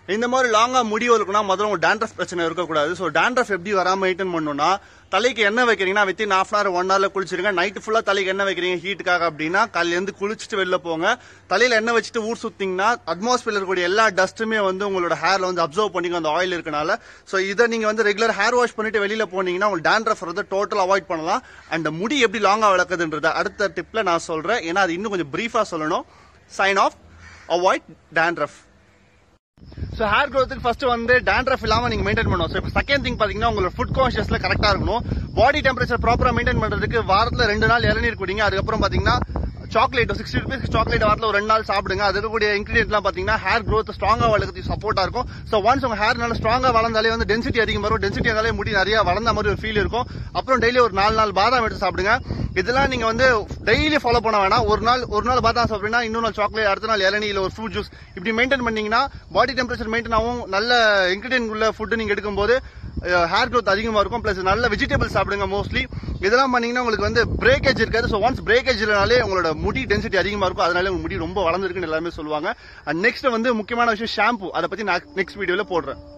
இந்த மாதிரி லாங்கா முடி வளர்க்கணும்னா முதல்ல உங்க டேண்ட்ரஃப் பிரச்சனை இருக்கக்கூடாது ஸோ டேண்ட்ரஃப் எப்படி வராம மெயின்டைன் பண்ணணும்னா தலைக்கு எண்ணெய் வைக்கிறீங்கன்னா வித்தின் ஹாஃப் அன் ஒன் ஹவர்ல குளிச்சிருங்க நைட்டு ஃபுல்லா தலைக்கு எண்ணெய் வைக்கிறீங்க ஹீட்டுக்காக அப்படின்னா காலையில இருந்து குளிச்சுட்டு வெளில போங்க தலையில எண்ணெய் வச்சுட்டு ஊர் சுத்திங்கன்னா அட்மாஸ்பியர்ல இருக்கக்கூடிய எல்லா டஸ்ட்டுமே வந்து உங்களோட ஹேர்ல வந்து அப்சர்வ் பண்ணிக்கும் அந்த ஆயில் இருக்கனால ஸோ இதை நீங்க வந்து ரெகுலர் ஹேர் வாஷ் பண்ணிட்டு வெளியில போனீங்கன்னா உங்களுக்கு டேண்ட்ரஃப் வந்து டோட்டல் அவாய்ட் பண்ணலாம் அண்ட் முடி எப்படி லாங்கா வளர்க்குதுன்றத அடுத்த டிப்ல நான் சொல்றேன் ஏன்னா அது இன்னும் கொஞ்சம் பிரீஃபா சொல்லணும் sign of avoid dandruff so hair க்ரோத்துக்கு ஃபர்ஸ்ட் வந்து டேண்ட்ரஃப் இல்லாம நீங்க மெயின்டைன் பண்ணணும் ஸோ இப்போ செகண்ட் திங் பாத்தீங்கன்னா உங்களோட ஃபுட் கான்ஷியஸ்ல கரெக்டா இருக்கணும் பாடி டெம்பரேச்சர் ப்ராப்பரா மெயின்டைன் பண்றதுக்கு வாரத்துல ரெண்டு நாள் இளநீர் குடிங்க அதுக்கப்புறம் பாத்தீங்கன்னா சாக்லேட் சிக்ஸ்டி ருபீஸ் சாக்லேட் வாரத்தில் ஒரு ரெண்டு நாள் சாப்பிடுங்க அது இருக்கக்கூடிய இன்கிரீடியன்ட்லாம் பாத்தீங்கன்னா ஹேர் growth ஸ்ட்ராங்கா வளர்க்கறதுக்கு சப்போர்ட்டா இருக்கும் ஸோ ஒன்ஸ் உங்க ஹேர் நல்லா ஸ்ட்ராங்கா வளர்ந்தாலே வந்து டென்சிட்டி அதிகம் வரும் டென்சிட்டி இருந்தாலே முடி நிறைய வளர்ந்த மாதிரி ஒரு ஃபீல் இருக்கும் அப்புறம் டெய்லி ஒரு நாலு நாள் பாதாம் எடுத்து சாப்பிடுங்க இதெல்லாம் நீங்க வந்து டெய்லி ஃபாலோ பண்ண வேணாம் ஒரு நாள் ஒரு நாள் பாதாம் சாப்பிட்டீங்கன்னா இன்னொரு நாள் சாக்லேட் அடுத்த நாள் இளநீ இல்ல ஒரு ஃப்ரூட் ஜூஸ் இப்படி மெயின்டைன் பண்ணீங்கன்னா பாடி டெம்பரேச்சர் மெயின்டைன் ஆகும் நல்ல இன்கிரீடியன்ட் உள்ள ஃபுட் நீங்க எடுக்கும்போது ஹேர் growth அதிகமா இருக்கும் பிளஸ் நல்ல வெஜிடபிள் சாப்பிடுங்க மோஸ்ட்லி இதெல்லாம் பண்ணீங்கன்னா உங்களுக்கு வந்து பிரேக்கேஜ் இருக்காது ஸோ ஒன்ஸ் பிரேக்கேஜ் இல்லனாலே உங்களோட முடி டென்சிட்டி அதிகமா இருக்கும் அதனால உங்க முடி ரொம்ப வளர்ந்துருக்குன்னு எல்லாருமே சொல்லுவாங்க அண்ட் நெக்ஸ்ட் வந்து முக்கியமான விஷயம் ஷாம்பு அதை பத்தி நான் நெக்ஸ்ட் வீடியோல போடுறேன்